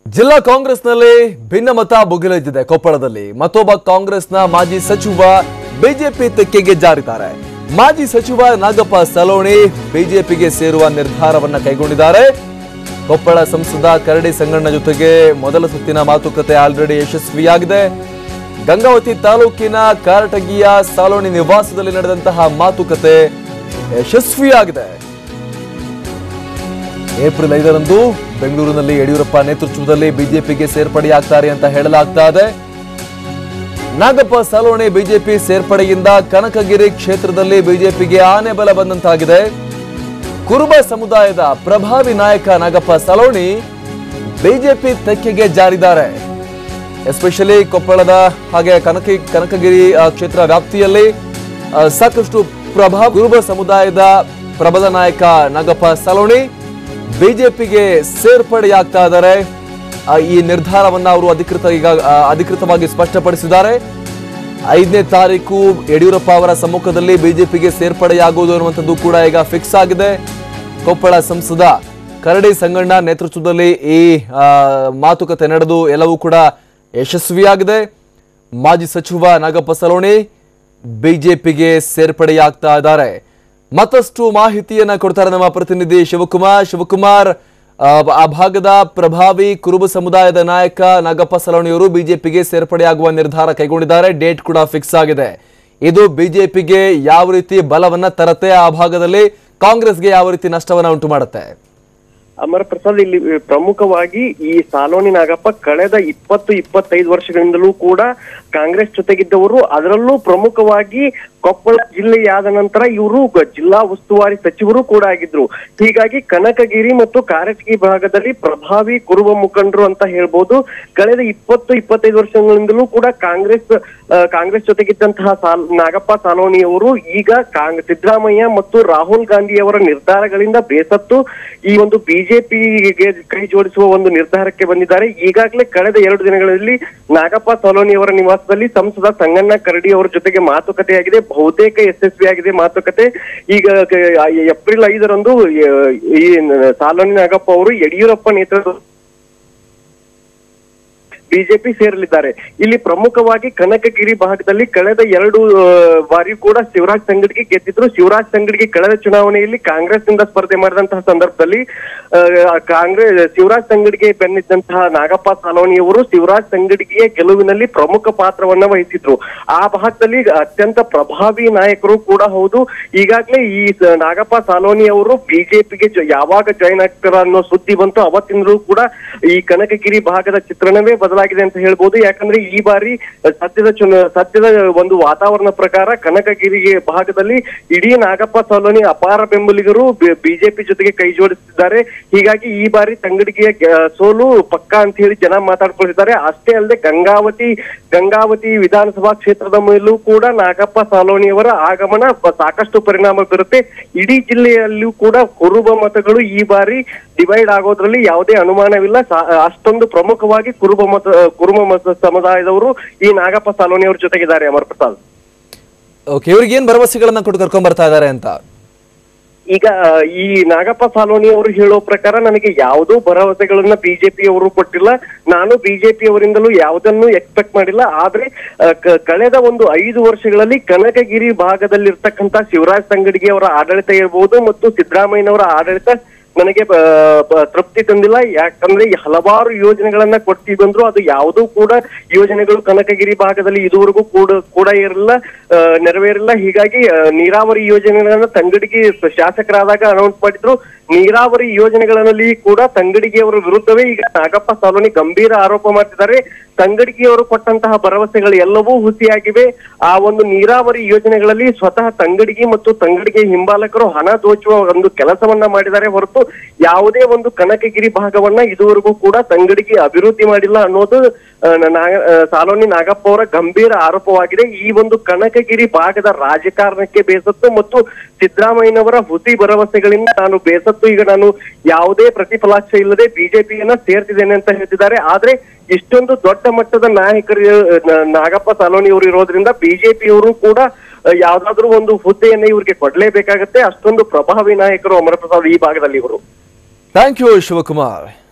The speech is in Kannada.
ಜಿಲ್ಲಾ ಕಾಂಗ್ರೆಸ್ನಲ್ಲಿ ಭಿನ್ನಮತ ಭುಗಿಲೆದ್ದಿದೆ ಕೊಪ್ಪಳದಲ್ಲಿ ಮತ್ತೊಬ್ಬ ಕಾಂಗ್ರೆಸ್ನ ಮಾಜಿ ಸಚಿವ ಬಿಜೆಪಿ ತೆಕ್ಕೆಗೆ ಜಾರಿದ್ದಾರೆ ಮಾಜಿ ಸಚಿವ ನಾಗಪ್ಪ ಸಲೋಣಿ ಬಿಜೆಪಿಗೆ ಸೇರುವ ನಿರ್ಧಾರವನ್ನ ಕೈಗೊಂಡಿದ್ದಾರೆ ಕೊಪ್ಪಳ ಸಂಸದ ಕರಡಿ ಸಂಗಣ್ಣ ಜೊತೆಗೆ ಮೊದಲ ಸುತ್ತಿನ ಮಾತುಕತೆ ಆಲ್ರೆಡಿ ಯಶಸ್ವಿಯಾಗಿದೆ ಗಂಗಾವತಿ ತಾಲೂಕಿನ ಕಾರಟಗಿಯ ಸಾಲೋಣಿ ನಿವಾಸದಲ್ಲಿ ನಡೆದಂತಹ ಮಾತುಕತೆ ಯಶಸ್ವಿಯಾಗಿದೆ ಏಪ್ರಿಲ್ ಐದರಂದು ಬೆಂಗಳೂರಿನಲ್ಲಿ ಯಡಿಯೂರಪ್ಪ ನೇತೃತ್ವದಲ್ಲಿ ಬಿಜೆಪಿಗೆ ಸೇರ್ಪಡೆಯಾಗ್ತಾರೆ ಅಂತ ಹೇಳಲಾಗ್ತಾ ಇದೆ ನಾಗಪ್ಪ ಸಲೋಣಿ ಬಿಜೆಪಿ ಸೇರ್ಪಡೆಯಿಂದ ಕನಕಗಿರಿ ಕ್ಷೇತ್ರದಲ್ಲಿ ಬಿಜೆಪಿಗೆ ಆನೆ ಬಲ ಬಂದಂತಾಗಿದೆ ಕುರುಬ ಸಮುದಾಯದ ಪ್ರಭಾವಿ ನಾಯಕ ನಾಗಪ್ಪ ಸಲೋಣಿ ಬಿಜೆಪಿ ತೆಕ್ಕೆಗೆ ಜಾರಿದ್ದಾರೆ ಎಸ್ಪೆಷಲಿ ಕೊಪ್ಪಳದ ಹಾಗೆ ಕನಕ ಕನಕಗಿರಿ ಆ, ಕ್ಷೇತ್ರ ವ್ಯಾಪ್ತಿಯಲ್ಲಿ ಆ, ಸಾಕಷ್ಟು ಪ್ರಭಾವ ಕುರುಬ ಸಮುದಾಯದ ಪ್ರಬಲ ನಾಯಕ ನಾಗಪ್ಪ ಸಲೋಣಿ ಬಿಜೆಪಿಗೆ ಸೇರ್ಪಡೆಯಾಗ್ತಾ ಇದ್ದಾರೆ ಆ, ಈ ನಿರ್ಧಾರವನ್ನ ಅವರು ಅಧಿಕೃತ ಈಗ ಆ, ಅಧಿಕೃತವಾಗಿ ಸ್ಪಷ್ಟಪಡಿಸಿದ್ದಾರೆ ಐದನೇ ತಾರೀಕು ಯಡಿಯೂರಪ್ಪ ಅವರ ಸಮ್ಮುಖದಲ್ಲಿ ಬಿಜೆಪಿಗೆ ಸೇರ್ಪಡೆಯಾಗುವುದು ಅನ್ನುವಂಥದ್ದು ಕೂಡ ಈಗ ಫಿಕ್ಸ್ ಆಗಿದೆ ಕೊಪ್ಪಳ ಸಂಸದ ಕರಡಿ ಸಂಗಣ್ಣ ನೇತೃತ್ವದಲ್ಲಿ ಈ ಆ, ಮಾತುಕತೆ ನಡೆದು ಎಲ್ಲವೂ ಕೂಡ ಯಶಸ್ವಿಯಾಗಿದೆ ಮಾಜಿ ಸಚಿವ ನಾಗಪ್ಪ ಸಲೋಣಿ ಬಿಜೆಪಿಗೆ ಸೇರ್ಪಡೆಯಾಗ್ತಾ ಇದ್ದಾರೆ ಮತ್ತಷ್ಟು ಮಾಹಿತಿಯನ್ನ ಕೊಡ್ತಾರೆ ನಮ್ಮ ಪ್ರತಿನಿಧಿ ಶಿವಕುಮಾರ್ ಶಿವಕುಮಾರ್ ಆ, ಆ ಭಾಗದ ಪ್ರಭಾವಿ ಕುರುಬ ಸಮುದಾಯದ ನಾಯಕ ನಾಗಪ್ಪ ಸಲೋಣಿಯವರು ಬಿಜೆಪಿಗೆ ಸೇರ್ಪಡೆಯಾಗುವ ನಿರ್ಧಾರ ಕೈಗೊಂಡಿದ್ದಾರೆ ಡೇಟ್ ಕೂಡ ಫಿಕ್ಸ್ ಆಗಿದೆ ಇದು ಬಿಜೆಪಿಗೆ ಯಾವ ರೀತಿ ಬಲವನ್ನ ತರತ್ತೆ ಆ ಭಾಗದಲ್ಲಿ ಕಾಂಗ್ರೆಸ್ಗೆ ಯಾವ ರೀತಿ ನಷ್ಟವನ್ನ ಉಂಟು ಮಾಡುತ್ತೆ ಅಮರ ಪ್ರಸಾದ್ ಇಲ್ಲಿ ಪ್ರಮುಖವಾಗಿ ಈ ಸಾಲೋನಿ ನಾಗಪ್ಪ ಕಳೆದ ಇಪ್ಪತ್ತು ಇಪ್ಪತ್ತೈದು ವರ್ಷಗಳಿಂದಲೂ ಕೂಡ ಕಾಂಗ್ರೆಸ್ ಜೊತೆಗಿದ್ದವರು ಅದರಲ್ಲೂ ಪ್ರಮುಖವಾಗಿ ಕೊಪ್ಪಳ ಜಿಲ್ಲೆಯಾದ ನಂತರ ಇವರು ಜಿಲ್ಲಾ ಉಸ್ತುವಾರಿ ಸಚಿವರು ಕೂಡ ಆಗಿದ್ರು ಹೀಗಾಗಿ ಕನಕಗಿರಿ ಮತ್ತು ಕಾರಟಗಿ ಭಾಗದಲ್ಲಿ ಪ್ರಭಾವಿ ಕುರುಬ ಮುಖಂಡರು ಅಂತ ಹೇಳ್ಬೋದು ಕಳೆದ ಇಪ್ಪತ್ತು ಇಪ್ಪತ್ತೈದು ವರ್ಷಗಳಿಂದಲೂ ಕೂಡ ಕಾಂಗ್ರೆಸ್ ಆ, ಕಾಂಗ್ರೆಸ್ ಜೊತೆಗಿದ್ದಂತಹ ಸಾಲ್ ನಾಗಪ್ಪ ಸಾಲೋನಿಯವರು ಈಗ ಕಾಂಗ್ ಸಿದ್ದರಾಮಯ್ಯ ಮತ್ತು ರಾಹುಲ್ ಗಾಂಧಿ ಅವರ ನಿರ್ಧಾರಗಳಿಂದ ಬೇಸತ್ತು ಈ ಒಂದು ಬಿಜೆಪಿಗೆ ಕೈ ಜೋಡಿಸುವ ಒಂದು ನಿರ್ಧಾರಕ್ಕೆ ಬಂದಿದ್ದಾರೆ ಈಗಾಗಲೇ ಕಳೆದ ಎರಡು ದಿನಗಳಲ್ಲಿ ನಾಗಪ್ಪ ಸಾಲೋನಿ ಅವರ ನಿವಾಸದಲ್ಲಿ ಸಂಸದ ಸಂಗಣ್ಣ ಕರಡಿ ಅವರ ಜೊತೆಗೆ ಮಾತುಕತೆಯಾಗಿದೆ ಬಹುತೇಕ ಯಶಸ್ವಿಯಾಗಿದೆ ಮಾತುಕತೆ ಈಗ ಕ- ಏಪ್ರಿಲ್ ಐದರಂದು ಆ, ಈ ಸಾಲೋನಿ ನಾಗಪ್ಪ ಅವರು ಯಡಿಯೂರಪ್ಪ ನೇತೃತ್ವ ಬಿಜೆಪಿ ಸೇರಲಿದ್ದಾರೆ ಇಲ್ಲಿ ಪ್ರಮುಖವಾಗಿ ಕನಕಗಿರಿ ಭಾಗದಲ್ಲಿ ಕಳೆದ ಎರಡು ಆ, ಬಾರಿ ಕೂಡ ಶಿವರಾಜ್ ಸಂಗಡಿಗೆ ಗೆದ್ದಿದ್ರು ಶಿವರಾಜ್ ಸಂಗಡಿಗೆ ಕಳೆದ ಚುನಾವಣೆಯಲ್ಲಿ ಕಾಂಗ್ರೆಸ್ ನಿಂದ ಸ್ಪರ್ಧೆ ಮಾಡಿದಂತಹ ಸಂದರ್ಭದಲ್ಲಿ ಆ, ಕಾಂಗ್ರೆಸ್ ಶಿವರಾಜ್ ಸಂಗಡಿಗೆ ಬೆನ್ನಿದ್ದಂತಹ ನಾಗಪ್ಪ ಸಾಲೋಣಿಯವರು ಶಿವರಾಜ್ ಸಂಗಡಿಗೆಯ ಗೆಲುವಿನಲ್ಲಿ ಪ್ರಮುಖ ಪಾತ್ರವನ್ನ ವಹಿಸಿದ್ರು ಆ ಭಾಗದಲ್ಲಿ ಅತ್ಯಂತ ಪ್ರಭಾವಿ ನಾಯಕರು ಕೂಡ ಹೌದು ಈಗಾಗಲೇ ಈ ಸ- ನಾಗಪ್ಪ ಸಾಲೋನಿ ಅವರು ಬಿಜೆಪಿಗೆ ಯಾವಾಗ ಜಾಯಿನ್ ಆಗ್ತಾರ ಅನ್ನೋ ಸುದ್ದಿ ಬಂತು ಅವತ್ತಿಂದಲೂ ಕೂಡ ಈ ಕನಕಗಿರಿ ಭಾಗದ ಚಿತ್ರಣವೇ ಬದಲಾಗಿದೆ ಅಂತ ಹೇಳ್ಬೋದು ಯಾಕಂದ್ರೆ ಈ ಬಾರಿ ಸದ್ಯದ ಚುನ ಸದ್ಯದ ಒಂದು ವಾತಾವರಣ ಪ್ರಕಾರ ಕನಕಗಿರಿ ಭಾಗದಲ್ಲಿ ಇಡೀ ನಾಗಪ್ಪ ಸಾಲೋನಿ ಅಪಾರ ಬೆಂಬಲಿಗರು ಬಿಜೆಪಿ ಜೊತೆಗೆ ಕೈ ಜೋಡಿಸಿದ್ದಾರೆ ಹೀಗಾಗಿ ಈ ಬಾರಿ ತಂಗಡಿಗೆಯ ಗೆ- ಸೋಲು ಪಕ್ಕಾ ಅಂತ ಹೇಳಿ ಜನ ಮಾತಾಡ್ಕೊಳ್ತಿದ್ದಾರೆ ಅಷ್ಟೇ ಅಲ್ಲದೆ ಗಂಗಾವತಿ ಗಂಗಾವತಿ ವಿಧಾನಸಭಾ ಕ್ಷೇತ್ರದ ಮೇಲೂ ಕೂಡ ನಾಗಪ್ಪ ಸಾಲೋಣಿಯವರ ಆಗಮನ ಬ- ಸಾಕಷ್ಟು ಪರಿಣಾಮ ಬೀರುತ್ತೆ ಇಡೀ ಜಿಲ್ಲೆಯಲ್ಲೂ ಕೂಡ ಕುರುಬ ಮತಗಳು ಈ ಬಾರಿ ಡಿವೈಡ್ ಆಗೋದ್ರಲ್ಲಿ ಯಾವುದೇ ಅನುಮಾನವಿಲ್ಲ ಸಾ- ಅಷ್ಟೊಂದು ಪ್ರಮುಖವಾಗಿ ಕುರುಬ ಮತ ಕುರುಬ ಮತ ಸಮುದಾಯದವರು ಈ ನಾಗಪ್ಪ ಸಾಲೋನಿ ಅವ್ರ ಜೊತೆಗಿದ್ದಾರೆ ಅಮರ್ ಪ್ರಸಾದ್ ಓಕೆ ಇವ್ರಿಗೆ ಏನ್ ಭರವಸೆಗಳನ್ನ ಕೊಟ್ಟು ಕರ್ಕೊಂಡ್ ಬರ್ತಾ ಇದ್ದಾರೆ ಅಂತ ಈಗ ಆ, ಈ ನಾಗಪ್ಪ ಸಾಲೋನಿ ಅವರು ಹೇಳೋ ಪ್ರಕಾರ ನನಗೆ ಯಾವುದೋ ಭರವಸೆಗಳನ್ನ ಬಿಜೆಪಿ ಅವರು ಕೊಟ್ಟಿಲ್ಲ ನಾನು ಬಿಜೆಪಿ ಅವರಿಂದಲೂ ಯಾವುದನ್ನು ಎಕ್ಸ್ಪೆಕ್ಟ್ ಮಾಡಿಲ್ಲ ಆದ್ರೆ ಆ, ಕ- ಕಳೆದ ಒಂದು ಐದು ವರ್ಷಗಳಲ್ಲಿ ಕನಕಗಿರಿ ಭಾಗದಲ್ಲಿರ್ತಕ್ಕಂಥ ಶಿವರಾಜ್ ಸಂಗಡಿಗೆ ಅವರ ಆಡಳಿತ ಇರಬಹುದು ಮತ್ತು ಸಿದ್ದರಾಮಯ್ಯನವರ ಆಡಳಿತ ನನಗೆ ಬ- ಬ- ತೃಪ್ತಿ ತಂದಿಲ್ಲ ಯಾಕಂದ್ರೆ ಈ ಹಲವಾರು ಯೋಜನೆಗಳನ್ನ ಕೊಡ್ತೀವಿ ಬಂದ್ರು ಅದು ಯಾವುದೂ ಕೂಡ ಯೋಜನೆಗಳು ಕನಕಗಿರಿ ಭಾಗದಲ್ಲಿ ಇದುವರೆಗೂ ಕೂಡ ಕೂಡ ಇರಲಿಲ್ಲ ಆ, ನೆರವೇರಿಲ್ಲ ಹೀಗಾಗಿ ಆ, ನೀರಾವರಿ ಯೋಜನೆಗಳನ್ನ ತಂಗಡಿಗೆ ಶಾಸಕರಾದಾಗ ಅನೌನ್ಸ್ ಮಾಡಿದ್ರು ನೀರಾವರಿ ಯೋಜನೆಗಳಲ್ಲಿ ಕೂಡ ತಂಗಡಿಗೆಯವರ ವಿರುದ್ಧವೇ ಈಗ ನಾಗಪ್ಪ ಸಾಲೋನಿ ಗಂಭೀರ ಆರೋಪ ಮಾಡ್ತಿದ್ದಾರೆ ತಂಗಡಿಗೆಯವರು ಕೊಟ್ಟಂತಹ ಭರವಸೆಗಳು ಎಲ್ಲವೂ ಹುಸಿಯಾಗಿವೆ ಆ ಒಂದು ನೀರಾವರಿ ಯೋಜನೆಗಳಲ್ಲಿ ಸ್ವತಃ ತಂಗಡಿಗೆ ಮತ್ತು ತಂಗಡಿಗೆ ಹಿಂಬಾಲಕರು ಹಣ ದೋಚುವ ಒಂದು ಕೆಲಸವನ್ನ ಮಾಡಿದ್ದಾರೆ ಹೊರತು ಯಾವುದೇ ಒಂದು ಕನಕಗಿರಿ ಭಾಗವನ್ನ ಇದುವರೆಗೂ ಕೂಡ ತಂಗಡಿಗೆ ಅಭಿವೃದ್ಧಿ ಮಾಡಿಲ್ಲ ಅನ್ನೋದು ಆ, ನಾ- ಆ, ಸಾಲೋನಿ ನಾಗಪ್ಪ ಅವರ ಗಂಭೀರ ಆರೋಪವಾಗಿದೆ ಈ ಒಂದು ಕನಕಗಿರಿ ಭಾಗದ ರಾಜಕಾರಣಕ್ಕೆ ಬೇಸತ್ತು ಮತ್ತು ಸಿದ್ದರಾಮಯ್ಯನವರ ಹುಸಿ ಭರವಸೆಗಳಿಂದ ನಾನು ಬೇಸತ್ತು ಈಗ ನಾನು ಯಾವುದೇ ಪ್ರತಿಫಲಾಕ್ಷ ಇಲ್ಲದೆ ಬಿಜೆಪಿಯನ್ನ ಸೇರ್ತಿದ್ದೇನೆ ಅಂತ ಹೇಳ್ತಿದ್ದಾರೆ ಆದ್ರೆ ಇಷ್ಟೊಂದು ದೊಡ್ಡ ಮಟ್ಟದ ನಾಯಕರು ನ- ನಾಗಪ್ಪ ಸಾಲೋನಿ ಅವರು ಇರೋದ್ರಿಂದ ಬಿಜೆಪಿಯವರು ಕೂಡ ಆ, ಯಾವ್ದಾದ್ರು ಒಂದು ಹುದ್ದೆಯನ್ನ ಇವ್ರಿಗೆ ಕೊಡ್ಲೇಬೇಕಾಗತ್ತೆ ಅಷ್ಟೊಂದು ಪ್ರಭಾವಿ ನಾಯಕರು ಅಮರಪ್ರಸಾದ್ ಈ ಭಾಗದಲ್ಲಿ ಇವರು ಥ್ಯಾಂಕ್ ಯು ಶಿವಕುಮಾರ್